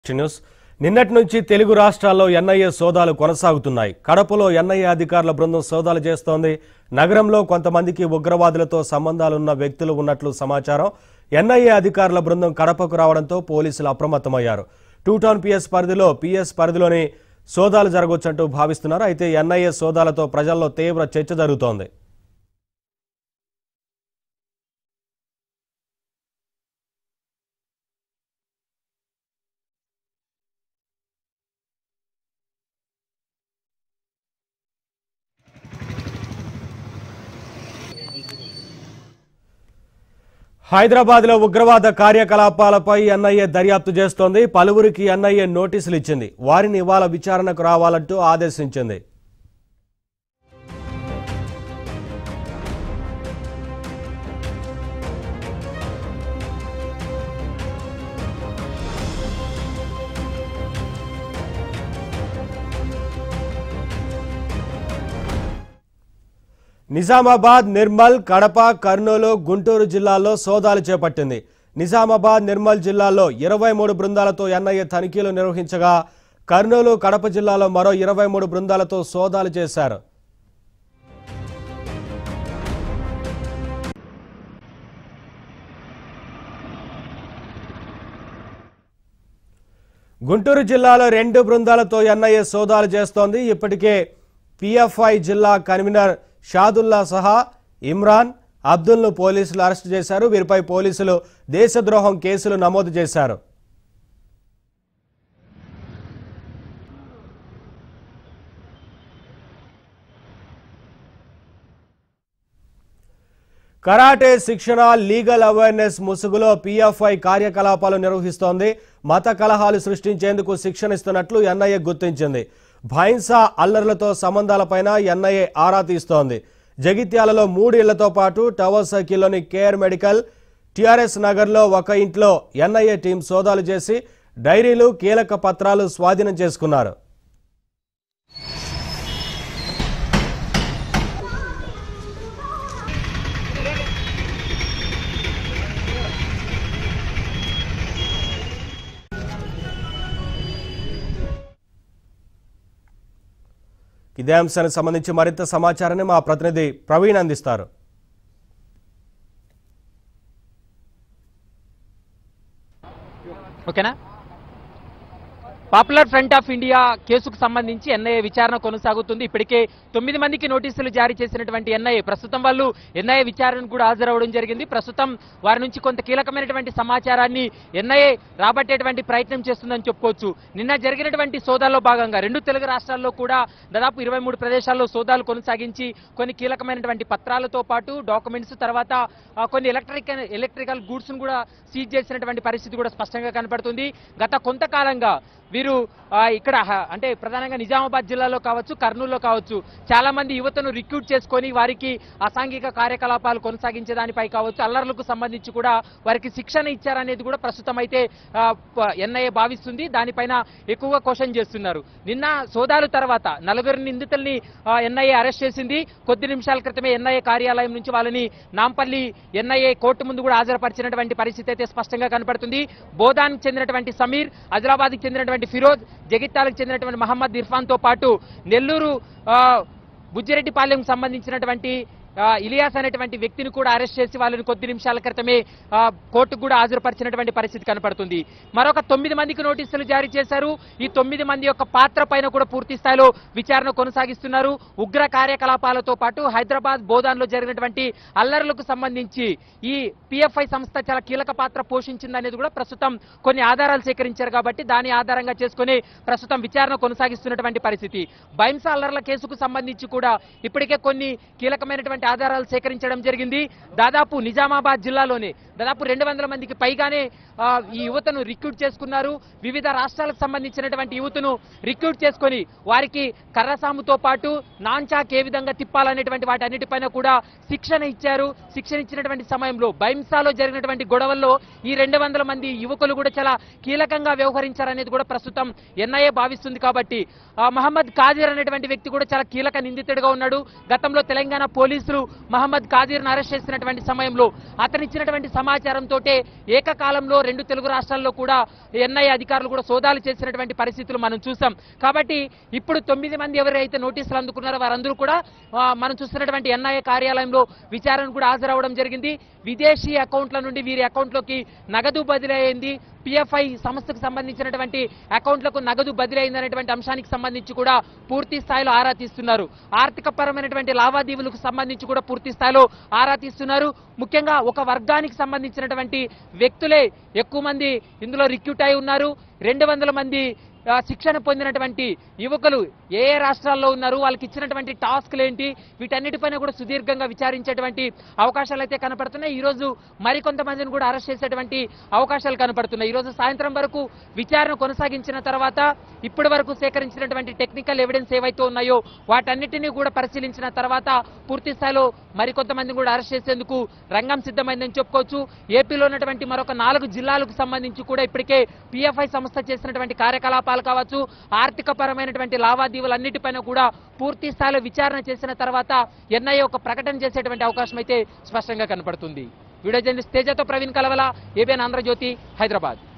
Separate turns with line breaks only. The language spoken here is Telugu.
న్యూస్ నిన్నటి నుంచి తెలుగు రాష్ట్రాల్లో ఎన్ఐఏ సోదాలు కొనసాగుతున్నాయి కడపలో ఎన్ఐఏ అధికారుల బృందం సోదాలు చేస్తోంది నగరంలో కొంతమందికి ఉగ్రవాదులతో సంబంధాలున్న వ్యక్తులు ఉన్నట్లు సమాచారం ఎన్ఐఏ అధికారుల బృందం కడపకు రావడంతో పోలీసులు అప్రమత్తమయ్యారు టూ టౌన్ పిఎస్ పరిధిలో పిఎస్ పరిధిలోని సోదాలు జరగవచ్చంటూ భావిస్తున్నారు అయితే ఎన్ఐఏ సోదాలతో ప్రజల్లో తీవ్ర చర్చ జరుగుతోంది హైదరాబాద్ లో ఉగ్రవాద కార్యకలాపాలపై ఎన్ఐఏ దర్యాప్తు చేస్తోంది పలువురికి ఎన్ఐఏ నోటీసులు ఇచ్చింది వారిని ఇవాళ విచారణకు రావాలంటూ ఆదేశించింది నిజామాబాద్ నిర్మల్ కడప కర్నూలు గుంటూరు జిల్లాల్లో సోదాలు చేపట్టింది నిజామాబాద్ నిర్మల్ జిల్లాల్లో ఇరవై మూడు బృందాలతో ఎన్ఐఏ తనిఖీలు నిర్వహించగా కర్నూలు కడప జిల్లాలో మరో ఇరవై మూడు బృందాలతో సోదాలు చేశారు గుంటూరు జిల్లాలో రెండు బృందాలతో ఎన్ఐఏ సోదాలు చేస్తోంది ఇప్పటికే పిఎఫ్ఐ జిల్లా కన్వీనర్ షాదుల్లా సహా ఇమ్రాన్ అబ్దుల్ను పోలీసులు అరెస్టు చేశారు వీరిపై పోలీసులు దేశద్రోహం కేసులు నమోదు చేశారు కరాటే శిక్షణ లీగల్ అవేర్నెస్ ముసుగులో పిఎఫ్ఐ కార్యకలాపాలు నిర్వహిస్తోంది మత కలహాలు సృష్టించేందుకు శిక్షణ ఇస్తున్నట్లు ఎన్ఐఏ గుర్తించింది భైన్సా అల్లర్లతో సంబంధాలపైన ఎన్ఐఏ ఆరా తీస్తోంది జగిత్యాలలో మూడేళ్లతో పాటు టవర్ సర్కిల్లోని కేర్ మెడికల్ టిఆర్ఎస్ నగర్లో ఒక ఇంట్లో ఎన్ఐఏ టీం సోదాలు చేసి డైరీలు కీలక పత్రాలు స్వాధీనం చేసుకున్నారు ఇదే అంశానికి సంబంధించి మరింత సమాచారాన్ని మా ప్రతినిధి ప్రవీణ్ అందిస్తారు
ఓకేనా పాపులర్ ఫ్రంట్ ఆఫ్ ఇండియా కేసుకు సంబంధించి ఎన్ఐఏ విచారణ కొనసాగుతుంది ఇప్పటికే తొమ్మిది మందికి నోటీసులు జారీ చేసినటువంటి ఎన్ఐఏ ప్రస్తుతం వాళ్ళు ఎన్ఐఏ విచారణకు కూడా హాజరవడం జరిగింది ప్రస్తుతం వారి నుంచి కొంత కీలకమైనటువంటి సమాచారాన్ని ఎన్ఐఏ రాబట్టేటువంటి ప్రయత్నం చేస్తుందని చెప్పుకోవచ్చు నిన్న జరిగినటువంటి సోదాల్లో భాగంగా రెండు తెలుగు రాష్ట్రాల్లో కూడా దాదాపు ఇరవై మూడు ప్రదేశాల్లో సోదాలు కొనసాగించి కొన్ని కీలకమైనటువంటి పత్రాలతో పాటు డాక్యుమెంట్స్ తర్వాత ఆ, కొన్ని ఎలక్ట్రిక్ ఎలక్ట్రికల్ గూడ్స్ కూడా సీజ్ చేసినటువంటి పరిస్థితి కూడా స్పష్టంగా కనపడుతుంది గత కొంతకాలంగా వీరు ఆ, ఇక్కడ హ- అంటే ప్రధానంగా నిజామాబాద్ జిల్లాలో కావచ్చు కర్నూలులో కావచ్చు చాలా మంది యువతను రిక్రూట్ చేసుకొని వారికి అసాంఘిక కార్యకలాపాలు కొనసాగించే దానిపై కావచ్చు అల్లర్లకు సంబంధించి కూడా వారికి శిక్షణ ఇచ్చారనేది కూడా ప్రస్తుతం అయితే ఎన్ఐఏ భావిస్తుంది దానిపైన ఎక్కువగా క్వశ్చన్ చేస్తున్నారు నిన్న సోదాలు తర్వాత నలుగురు నిందితుల్ని ఎన్ఐఏ అరెస్ట్ చేసింది కొద్ది నిమిషాల క్రితమే ఎన్ఐఏ కార్యాలయం నుంచి వాళ్ళని నాంపల్లి ఎన్ఐఏ కోర్టు ముందు కూడా హాజరుపరిచినటువంటి పరిస్థితి అయితే స్పష్టంగా కనపడుతుంది బోధానికి చెందినటువంటి సమీర్ ఆదిలాబాద్కి చెందినటువంటి ఫిరోజ్ జగిత్యాలకు చెందినటువంటి మహమ్మద్ ఇర్ఫాన్ తో పాటు నెల్లూరు ఆ, బుజ్జిరెడ్డిపాలెం సంబంధించినటువంటి ఆ, ఇలియాస్ అనేటువంటి వ్యక్తిని కూడా అరెస్ట్ చేసి వాళ్ళని కొద్ది నిమిషాల క్రితమే ఆ, కోర్టుకు కూడా హాజరుపరిచినటువంటి పరిస్థితి కనపడుతుంది మరొక తొమ్మిది మందికి నోటీసులు జారీ చేశారు ఈ తొమ్మిది మంది యొక్క పాత్ర పైన కూడా పూర్తి స్థాయిలో విచారణ కొనసాగిస్తున్నారు ఉగ్ర కార్యకలాపాలతో పాటు హైదరాబాద్ బోధాన్లో జరిగినటువంటి అల్లర్లకు సంబంధించి ఈ పిఎఫ్ఐ సంస్థ చాలా కీలక పాత్ర పోషించిందనేది కూడా ప్రస్తుతం కొన్ని ఆధారాలు సేకరించారు కాబట్టి దాని ఆధారంగా చేసుకుని ప్రస్తుతం విచారణ కొనసాగిస్తున్నటువంటి పరిస్థితి బైంసా అల్లర్ల కేసుకు సంబంధించి కూడా ఇప్పటికే కొన్ని కీలకమైనటువంటి ఆధారాలు సేకరించడం జరిగింది దాదాపు నిజామాబాద్ జిల్లాలోనే దాదాపు రెండు వందల మందికి పైగానే ఆ, ఈ యువతను రిక్రూట్ చేసుకున్నారు వివిధ రాష్ట్రాలకు సంబంధించినటువంటి యువతను రిక్రూట్ చేసుకొని వారికి కర్రసాముతో పాటు నాన్చాక్ ఏ విధంగా తిప్పాలనేటువంటి వాటి అన్నిటిపైన కూడా శిక్షణ ఇచ్చారు శిక్షణ ఇచ్చినటువంటి సమయంలో బైంసాలో జరిగినటువంటి గొడవల్లో ఈ రెండు వందల మంది యువకులు కూడా చాలా కీలకంగా వ్యవహరించారనేది కూడా ప్రస్తుతం ఎన్ఐఏ భావిస్తుంది కాబట్టి ఆ, మహమ్మద్ కాదిర్ అనేటువంటి వ్యక్తి కూడా చాలా కీలక నిందితుడిగా ఉన్నాడు గతంలో తెలంగాణ పోలీసు పోలీసులు మహమ్మద్ కాదీర్ను అరెస్ట్ చేసినటువంటి సమయంలో అతను ఇచ్చినటువంటి సమాచారంతో ఏకకాలంలో రెండు తెలుగు రాష్ట్రాల్లో కూడా ఎన్ఐఏ అధికారులు కూడా సోదాలు చేసినటువంటి పరిస్థితులు మనం చూసాం కాబట్టి ఇప్పుడు తొమ్మిది మంది ఎవరైతే నోటీసులు అందుకున్నారో వారందరూ కూడా ఆ, మనం చూస్తున్నటువంటి ఎన్ఐఏ కార్యాలయంలో విచారణకు కూడా హాజరవడం జరిగింది విదేశీ అకౌంట్ల నుండి వీరి అకౌంట్లోకి నగదు బదిలీ అయింది పిఎఫ్ఐ సంస్థకు సంబంధించినటువంటి అకౌంట్లకు నగదు బదిలీ అయింది అనేటువంటి అంశానికి సంబంధించి కూడా పూర్తి స్థాయిలో ఆరా తీస్తున్నారు ఆర్థిక పరమైనటువంటి లావాదేవీలకు సంబంధించి కూడా పూర్తి స్థాయిలో ఆరా తీస్తున్నారు ముఖ్యంగా ఒక వర్గానికి సంబంధించినటువంటి వ్యక్తులే ఎక్కువ మంది ఇందులో రిక్రూట్ అయి ఉన్నారు రెండు వందల మంది ఆ, శిక్షణ పొందినటువంటి యువకులు ఏ ఏ రాష్ట్రాల్లో ఉన్నారు వాళ్ళకి ఇచ్చినటువంటి టాస్క్లు ఏంటి వీటన్నిటిపైన కూడా సుదీర్ఘంగా విచారించేటువంటి అవకాశాలు అయితే కనపడుతున్నాయి ఈ రోజు మరికొంతమందిని కూడా అరెస్ట్ చేసేటువంటి అవకాశాలు కనపడుతున్నాయి ఈ రోజు సాయంత్రం వరకు విచారణ కొనసాగించిన తర్వాత ఇప్పటి వరకు సేకరించినటువంటి టెక్నికల్ ఎవిడెన్స్ ఏవైతే ఉన్నాయో వాటన్నిటినీ కూడా పరిశీలించిన తర్వాత పూర్తి స్థాయిలో మరికొంతమందిని కూడా అరెస్ట్ చేసేందుకు రంగం సిద్ధమైందని చెప్పుకోవచ్చు ఏపీలో ఉన్నటువంటి మరొక నాలుగు జిల్లాలకు సంబంధించి కూడా ఇప్పటికే పిఎఫ్ఐ సంస్థ చేసినటువంటి కార్యకలాపాలు కావచ్చు ఆర్థిక పరమైనటువంటి లావాదేవీలన్నిటిపైన కూడా పూర్తి స్థాయిలో విచారణ చేసిన తర్వాత ఎన్ఐఏ ఒక ప్రకటన చేసేటువంటి అవకాశం అయితే స్పష్టంగా కనపడుతుంది వీడియో జర్నలిస్ట్ తేజతో ప్రవీణ్ కలవల ఏబిఎన్ ఆంధ్రజ్యోతి హైదరాబాద్